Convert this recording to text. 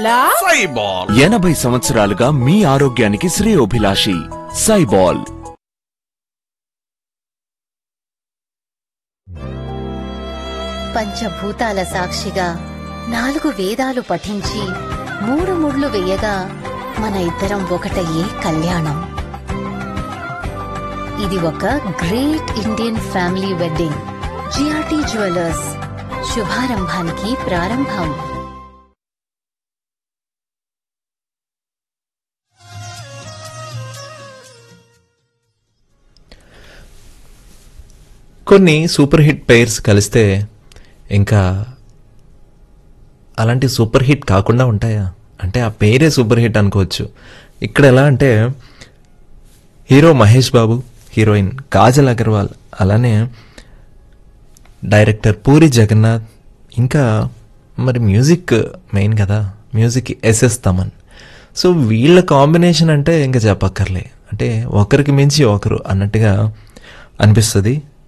బొల్లా సైబాల్ ఎనభై సంవత్సరాలుగా మీ ఆరోగ్యానికి శ్రేయోభిలాషి సైబాల్ పంచభూతాల సాక్షిగా నాలుగు వేదాలు పఠించి మూడు ముళ్ళు వేయగా మన ఇద్దరం ఒకటయ్యే కళ్యాణం ఇది ఒక great Indian family wedding GRT jewellers శుభారంభానికి ప్రారంభం కొన్ని సూపర్ హిట్ పెయిర్స్ కలిస్తే ఇంకా అలాంటి సూపర్ హిట్ కాకుండా ఉంటాయా అంటే ఆ పేరే సూపర్ హిట్ అనుకోవచ్చు ఇక్కడ ఎలా అంటే హీరో మహేష్ బాబు హీరోయిన్ కాజల్ అగర్వాల్ అలానే డైరెక్టర్ పూరి జగన్నాథ్ ఇంకా మరి మ్యూజిక్ మెయిన్ కదా మ్యూజిక్ ఎస్ఎస్ తమన్ సో వీళ్ళ కాంబినేషన్ అంటే ఇంకా చెప్పక్కర్లే అంటే ఒకరికి మించి ఒకరు అన్నట్టుగా అనిపిస్తుంది